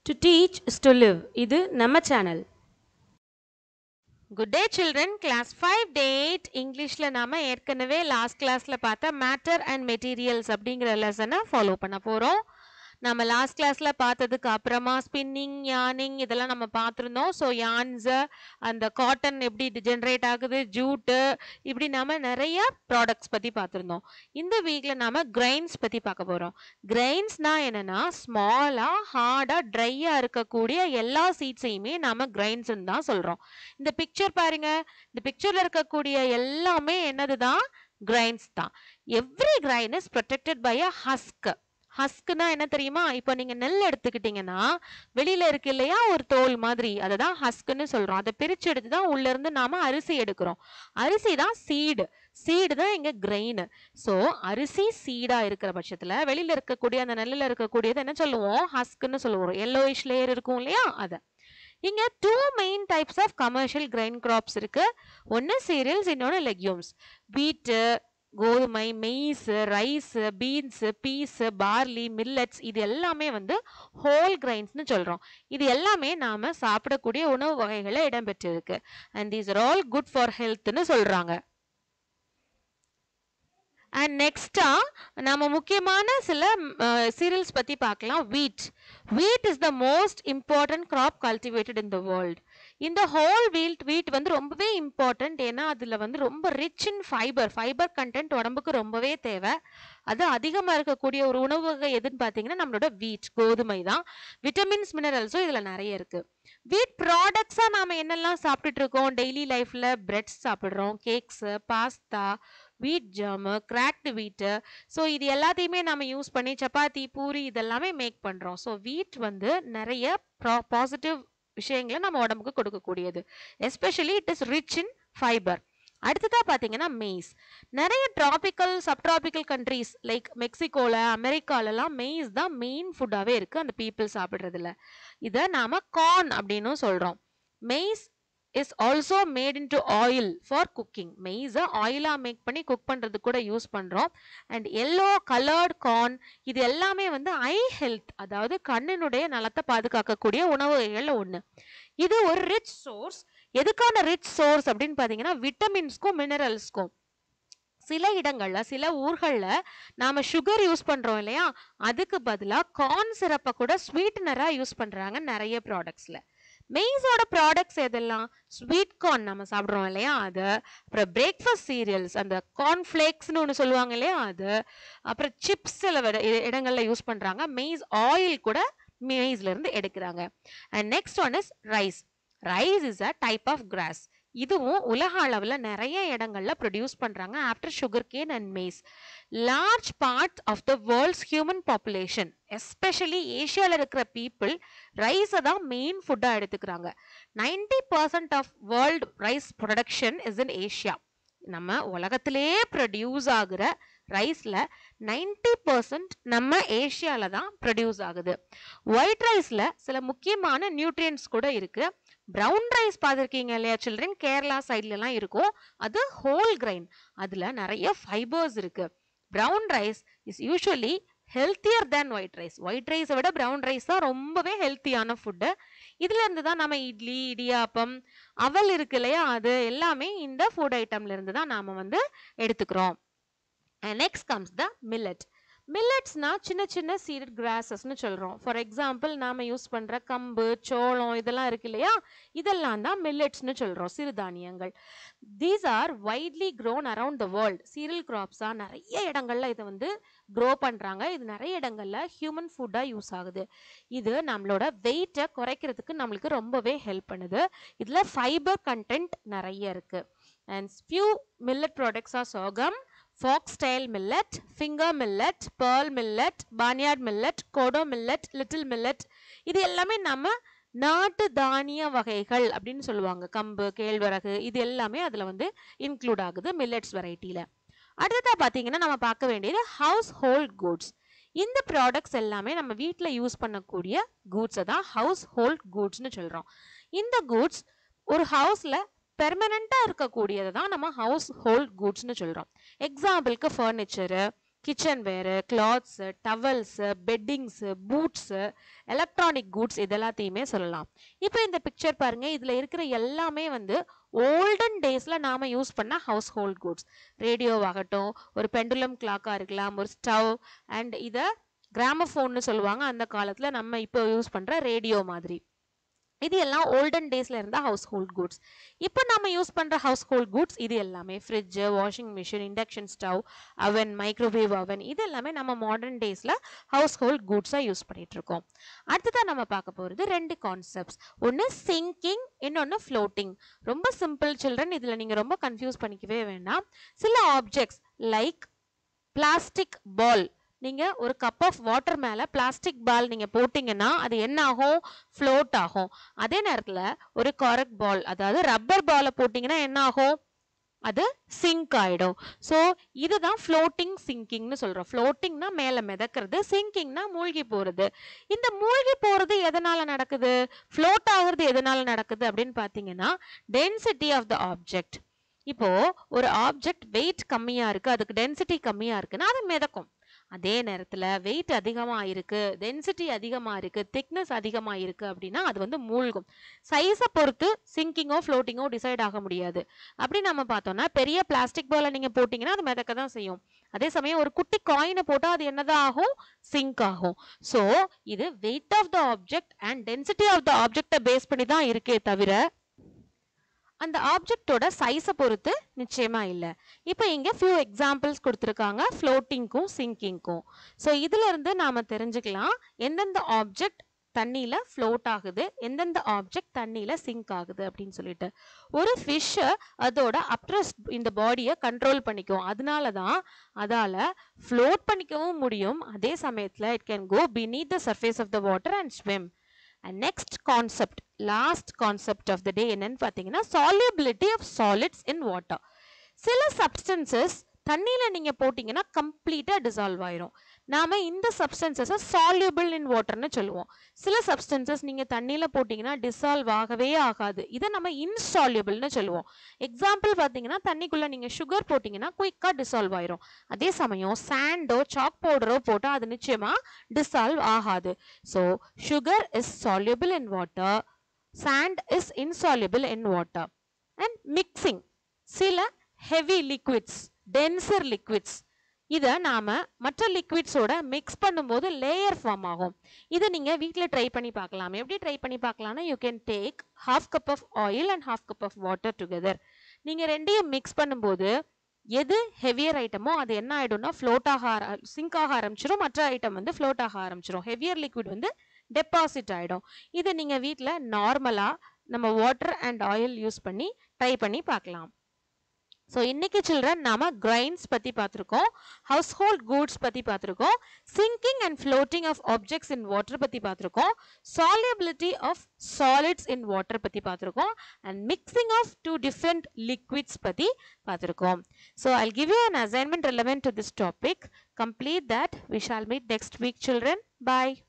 to teach is to live இது நம்ம channel good day children class five date இங்கிலீஷில் நாம ஏற்கனவே லாஸ்ட் கிளாஸில் பார்த்த மேட்டர் அண்ட் மெட்டீரியல்ஸ் அப்படிங்கிற லெசனை ஃபாலோ பண்ண போகிறோம் நம்ம லாஸ்ட் கிளாஸில் பார்த்ததுக்கு அப்புறமா ஸ்பின்னிங் யானிங் இதெல்லாம் நம்ம பார்த்துருந்தோம் ஸோ யான்ஸு அந்த காட்டன் எப்படி ஜென்ரேட் ஆகுது ஜூட்டு இப்படி நாம நிறைய ப்ராடக்ட்ஸ் பற்றி பார்த்துருந்தோம் இந்த வீக்கில் நாம கிரைன்ஸ் பற்றி பார்க்க போகிறோம் கிரைன்ஸ்னா என்னன்னா ஸ்மாலாக ஹார்டாக ட்ரையாக இருக்கக்கூடிய எல்லா சீட்ஸையுமே நாம கிரைன்ஸ்ன்னு தான் சொல்கிறோம் இந்த பிக்சர் பாருங்க இந்த பிக்சர்ல இருக்கக்கூடிய எல்லாமே என்னது தான் கிரைன்ஸ் தான் every grain is protected by a husk ஹஸ்க்னா என்ன தெரியுமா இப்போ நீங்க நெல் எடுத்துக்கிட்டீங்கன்னா வெளியில இருக்கு இல்லையா ஒரு தோல் மாதிரி அதை தான் ஹஸ்க்னு சொல்றோம் அதை பிரிச்சு எடுத்து தான் உள்ள இருந்து நாம அரிசி எடுக்கிறோம் அரிசி தான் சீடு சீடு தான் இங்க கிரெயின் ஸோ அரிசி சீடா இருக்கிற பட்சத்துல வெளியில இருக்கக்கூடிய அந்த நெல்லில் இருக்கக்கூடியது என்ன சொல்லுவோம் ஹஸ்க்னு சொல்லுவோம் எல்லோயிஷ் லேயர் இருக்கும் இல்லையா அதை இங்க two main types of commercial grain crops இருக்கு ஒன்று சீரியல்ஸ் இன்னொன்று லெக்யூம்ஸ் வீட்டு கோதுமை maize rice beans peas barley millets இது எல்லாமே வந்து ஹோல் கிரைன்ஸ்னு சொல்றோம் இது எல்லாமே நாம சாப்பிடக்கூடிய உணவு வகைகளை இடம்பெற்றிருக்கு and these are all good for ஹெல்த்னு சொல்றாங்க அண்ட் நெக்ஸ்டா நம்ம முக்கியமான சில சீரியல்ஸ் பத்தி பார்க்கலாம் wheat wheat is the most important crop cultivated in the world இந்த ஹோல் வீட் வீட் வந்து ரொம்பவே இம்பார்ட்டன்ட் ஏன்னா அதில் வந்து ரொம்ப rich in fibre fibre content உடம்புக்கு ரொம்பவே தேவை அது அதிகமாக இருக்கக்கூடிய ஒரு உணவு வகை எதுன்னு பார்த்தீங்கன்னா நம்மளோட வீட் கோதுமை தான் விட்டமின்ஸ் மினரல்ஸும் இதில் நிறைய இருக்கு வீட் ப்ராடக்ட்ஸாக நாம் என்னெல்லாம் சாப்பிட்டுட்டு இருக்கோம் டெய்லி லைஃப்பில் பிரெட்ஸ் சாப்பிட்றோம் cakes pasta wheat germ cracked wheat so இது எல்லாத்தையுமே நம்ம யூஸ் பண்ணி சப்பாத்தி பூரி இதெல்லாமே மேக் பண்ணுறோம் ஸோ வீட் வந்து நிறைய ப்ரா பாசிட்டிவ் விஷயங்களை நம்ம உடம்புக்கு கொடுக்கக்கூடியது especially it is rich in fibre அடுத்ததா பார்த்தீங்கன்னா மெய்ஸ் நிறைய டிராபிக்கல் சப்ட்ராபிக்கல் கண்ட்ரீஸ் லைக் மெக்சிகோல அமெரிக்காலலாம் மெய்ஸ் தான் மெயின் ஃபுட்டாகவே இருக்குது அந்த பீப்புள் சாப்பிட்றதுல இதை நாம கார்ன் அப்படின்னும் சொல்கிறோம் maize is also made in to oil for cooking மெய்ஸை ஆயிலாக மேக் பண்ணி குக் பண்ணுறது கூட யூஸ் பண்ணுறோம் அண்ட் எல்லோ கலர்ட் கார்ன் இது எல்லாமே வந்து ஐ ஹெல்த் அதாவது கண்ணினுடைய நலத்தை பாதுகாக்கக்கூடிய உணவு வகைகளில் ஒன்று இது ஒரு ரிச் சோர்ஸ் எதுக்கான ரிச் சோர்ஸ் அப்படின்னு பார்த்தீங்கன்னா விட்டமின்ஸ்க்கும் மினரல்ஸ்க்கும் சில இடங்கள்ல சில ஊர்கள்ல நாம சுகர் யூஸ் பண்றோம் இல்லையா அதுக்கு பதிலாக கார்ன் சிரப்பை கூட ஸ்வீட்னரா யூஸ் பண்றாங்க நிறைய ப்ராடக்ட்ஸ்ல மெய்ஸோட ப்ராடக்ட்ஸ் எதெல்லாம் ஸ்வீட் கார்ன் நம்ம சாப்பிட்றோம் இல்லையா அது அப்புறம் பிரேக்ஃபாஸ்ட் சீரியல்ஸ் அந்த கார்ன்ஃப்ளேக்ஸ்னு ஒன்று சொல்லுவாங்க இல்லையா அது அப்புறம் சிப்ஸ் சில இடங்கள்ல யூஸ் பண்றாங்க மெய்ஸ் ஆயில் கூட மெய்ஸ்ல இருந்து எடுக்கிறாங்க and next one is rice rice is a type of grass இதுவும் உலக அளவில் நிறைய இடங்கள்ல ப்ரொடியூஸ் பண்ணுறாங்க after sugar cane and maize large part of the world's human population especially ஏஷியாவில் இருக்கிற பீப்புள் ரைஸை தான் மெயின் ஃபுட்டாக எடுத்துக்கிறாங்க ninety percent of world rice production is in Asia நம்ம உலகத்திலே ப்ரொடியூஸ் ஆகுற ரைஸில் நைன்டி பர்சன்ட் நம்ம ஏஷியாவில் தான் ப்ரொடியூஸ் ஆகுது ஒயிட் ரைஸில் சில முக்கியமான நியூட்ரியன்ஸ் கூட இருக்குது ப்ரௌன் ரைஸ் பார்த்துருக்கீங்க இல்லையா சில்ட்ரன் கேரளா சைட்லலாம் இருக்கும் அது ஹோல் கிரைன் அதில் நிறைய ஃபைபர்ஸ் இருக்குது brown rice is usually healthier than white rice white ரைஸை விட ப்ரௌன் ரைஸ் தான் ரொம்பவே ஹெல்த்தியான ஃபுட்டு இதுல இருந்து தான் நம்ம இட்லி இடியாப்பம் அவல் இருக்கு இல்லையா அது எல்லாமே இந்த ஃபுட் ஐட்டம்ல இருந்து தான் நாம வந்து எடுத்துக்கிறோம் நெக்ஸ்ட் கம்ஸ் த மில்லட் மில்லட்ஸ்னா சின்ன சின்ன சீடட் கிராசஸ்னு சொல்கிறோம் ஃபார் எக்ஸாம்பிள் நாம் யூஸ் பண்ணுற கம்பு சோளம் இதெல்லாம் இருக்கு இல்லையா இதெல்லாம் தான் மில்லட்ஸ்னு சொல்கிறோம் சிறுதானியங்கள் these are widely grown around the world cereal கிராப்ஸாக நிறைய இடங்கள்ல இதை வந்து க்ரோ பண்ணுறாங்க இது நிறைய இடங்கள்ல ஹியூமன் ஃபுட்டாக யூஸ் ஆகுது இது நம்மளோட வெயிட்டை குறைக்கிறதுக்கு நம்மளுக்கு ரொம்பவே ஹெல்ப் பண்ணுது இதில் ஃபைபர் கண்டென்ட் நிறைய இருக்குது and few millet products are sorghum foxtail millet finger millet pearl millet barnyard millet kodo millet little millet இது எல்லாமே நம்ம நாட்டு தானிய வகைகள் அப்படின்னு சொல்லுவாங்க கம்பு கேழ்வரகு இது எல்லாமே அதில் வந்து இன்க்ளூட் ஆகுது மில்லட்ஸ் வெரைட்டியில் அடுத்ததாக பார்த்தீங்கன்னா நம்ம பார்க்க வேண்டியது ஹவுஸ் ஹோல்ட் குட்ஸ் இந்த ப்ராடக்ட்ஸ் எல்லாமே நம்ம வீட்டில் யூஸ் பண்ணக்கூடிய கூட்ஸை தான் ஹவுஸ் ஹோல்ட் கூட்ஸ்னு சொல்கிறோம் இந்த கூட்ஸ் ஒரு ஹவுஸில் பெர்மனண்ட்டாக இருக்கக்கூடியதை தான் நம்ம ஹவுஸ் ஹோல்ட் குட்ஸ்னு சொல்கிறோம் எக்ஸாம்பிளுக்கு furniture kitchen ware clothes towels beddings boots electronic goods இதெல்லாத்தையுமே சொல்லலாம் இப்போ இந்த பிக்சர் பாருங்க இதில் இருக்கிற எல்லாமே வந்து ஓல்டன் டேஸில் நாம் யூஸ் பண்ண ஹவுஸ் ஹோல்ட் குட்ஸ் ரேடியோவாகட்டும் ஒரு பெண்டுலம் கிளாக்காக இருக்கலாம் ஒரு ஸ்டவ் அண்ட் இதை கிராமஃபோன்னு சொல்லுவாங்க அந்த காலத்தில் நம்ம இப்போ யூஸ் பண்ணுற ரேடியோ மாதிரி இது எல்லாம் ஓல்டன் டேஸில் இருந்த ஹவுஸ் ஹோல்ட் குட்ஸ் இப்போ நம்ம யூஸ் பண்ணுற ஹவுஸ் ஹோல்ட் குட்ஸ் இது எல்லாமே fridge washing machine induction stove oven microwave oven இது எல்லாமே நம்ம மாடர்ன் டேஸில் ஹவுஸ் ஹோல்ட் குட்ஸாக யூஸ் பண்ணிட்டு இருக்கோம் அடுத்ததாக நம்ம பார்க்க போகிறது ரெண்டு கான்செப்ட்ஸ் ஒன்று சிங்கிங் இன்னொன்று ஃப்ளோட்டிங் ரொம்ப சிம்பிள் சில்ட்ரன் இதில் நீங்கள் ரொம்ப கன்ஃபியூஸ் பண்ணிக்கவே வேண்டாம் சில ஆப்ஜெக்ட்ஸ் லைக் பிளாஸ்டிக் பால் நீங்கள் ஒரு கப் ஆஃப் வாட்டர் மேலே பிளாஸ்டிக் பால் நீங்கள் போட்டிங்கன்னா அது என்ன ஆகும் ஃப்ளோட் ஆகும் அதே நேரத்தில் ஒரு கரெக்ட் பால் அதாவது ரப்பர் பாலை போட்டிங்கன்னா என்ன ஆகும் அது சிங்க் ஆகிடும் ஸோ இதுதான் ஃப்ளோட்டிங் சிங்கிங்னு சொல்கிறோம் ஃப்ளோட்டிங்னா மேலே மிதக்கிறது சிங்கிங்னா மூழ்கி போகிறது இந்த மூழ்கி போகிறது எதனால் நடக்குது ஃப்ளோட் ஆகுறது எதனால் நடக்குது அப்படின்னு பார்த்தீங்கன்னா டென்சிட்டி ஆஃப் த ஆப்ஜெக்ட் இப்போ ஒரு ஆப்ஜெக்ட் வெயிட் கம்மியாக இருக்குது அதுக்கு டென்சிட்டி கம்மியாக இருக்குன்னா அது மிதக்கும் அதே நேரத்தில் வெயிட் அதிகமாக இருக்குது டென்சிட்டி அதிகமாக இருக்குது திக்னஸ் அதிகமாக இருக்குது அப்படின்னா அது வந்து மூழ்கும் சைஸை பொறுத்து சிங்கிங்கோ ஃப்ளோட்டிங்கோ டிசைட் ஆக முடியாது அப்படி நம்ம பார்த்தோம்னா பெரிய பிளாஸ்டிக் பாலை நீங்கள் போட்டிங்கன்னா அது மிதக்க தான் செய்யும் அதே சமயம் ஒரு குட்டி காயினை போட்டால் அது என்னதான் ஆகும் சிங்க் ஆகும் ஸோ இது weight of the object and density of the ஆப்ஜெக்டை பேஸ் பண்ணி தான் இருக்கே தவிர அந்த ஆப்ஜெக்டோட சைஸை பொறுத்து நிச்சயமா இல்லை இப்போ இங்கே ஃபியூ எக்ஸாம்பிள்ஸ் கொடுத்துருக்காங்க ஃப்ளோட்டிங்க்கும் சிங்கிங்க்கும் ஸோ இதுல இருந்து நாம தெரிஞ்சுக்கலாம் எந்தெந்த ஆப்ஜெக்ட் தண்ணியில் ஃப்ளோட் ஆகுது எந்தெந்த ஆப்ஜெக்ட் தண்ணியில் சிங்க் ஆகுது அப்படின்னு சொல்லிட்டு ஒரு ஃபிஷ்ஷை அதோட அப்ரஸ் இந்த பாடியை கண்ட்ரோல் பண்ணிக்கும் அதனால தான் அதால் ஃப்ளோட் பண்ணிக்கவும் முடியும் அதே சமயத்தில் it can go beneath the surface of the water and swim and next concept last concept of the day என்னன்னு பார்த்தீங்கன்னா solubility of solids in water சில சப்ஸ்டன்சஸ் தண்ணியில் நீங்கள் போட்டிங்கன்னா கம்ப்ளீட்டாக டிசால்வ் ஆயிரும் நாம் இந்த சப்ஸ்டன்சஸை சால்யூபிள் இன் வாட்டர்னு சொல்லுவோம் சில சப்ஸ்டன்சஸ் நீங்கள் தண்ணியில் போட்டிங்கன்னா டிசால்வ் ஆகவே ஆகாது இதை நம்ம இன்சால்யூபிள்னு சொல்லுவோம் எக்ஸாம்பிள் பார்த்தீங்கன்னா தண்ணிக்குள்ளே நீங்கள் சுகர் போட்டிங்கன்னா குயிக்காக டிசால்வ் ஆயிரும் அதே சமயம் சாண்டோ சாக் பவுடரோ போட்டால் அது நிச்சயமாக டிசால்வ் ஆகாது so sugar is soluble in water sand is insoluble in water and mixing சில ஹெவி லிக்விட்ஸ் டென்சர் லிக்விட்ஸ் இதை நாம் மற்ற லிக்விட்ஸோட மிக்ஸ் பண்ணும்போது லேயர் ஃபார்ம் ஆகும் இதை நீங்கள் வீட்டில் ட்ரை பண்ணி பார்க்கலாம் எப்படி ட்ரை பண்ணி பார்க்கலாம்னா you can take half cup of oil and half cup of water together நீங்கள் ரெண்டையும் மிக்ஸ் பண்ணும்போது எது ஹெவியர் ஐட்டமோ அது என்ன ஆகிடும்னா ஃப்ளோட் ஆக ஆர சிங்க் ஆக ஆரம்பிச்சிடும் மற்ற ஐட்டம் வந்து ஃப்ளோட் ஆக ஆரம்பிச்சிடும் ஹெவியர் லிக்விட் வந்து டெபாசிட் ஆகிடும் இதை நீங்கள் வீட்டில் நார்மலாக நம்ம வாட்டர் அண்ட் ஆயில் யூஸ் பண்ணி ட்ரை பண்ணி பார்க்கலாம் ஸோ இன்னைக்கு சில்ட்ரன் நாம கிரைன்ஸ் பற்றி பார்த்துருக்கோம் ஹவுஸ் ஹோல்ட் கூட்ஸ் பற்றி பார்த்துருக்கோம் sinking and floating of objects in water பற்றி பார்த்துருக்கோம் solubility of solids in water பற்றி பார்த்துருக்கோம் and mixing of two different liquids பற்றி பார்த்துருக்கோம் so I give you an assignment relevant to this topic complete that we shall meet next week children bye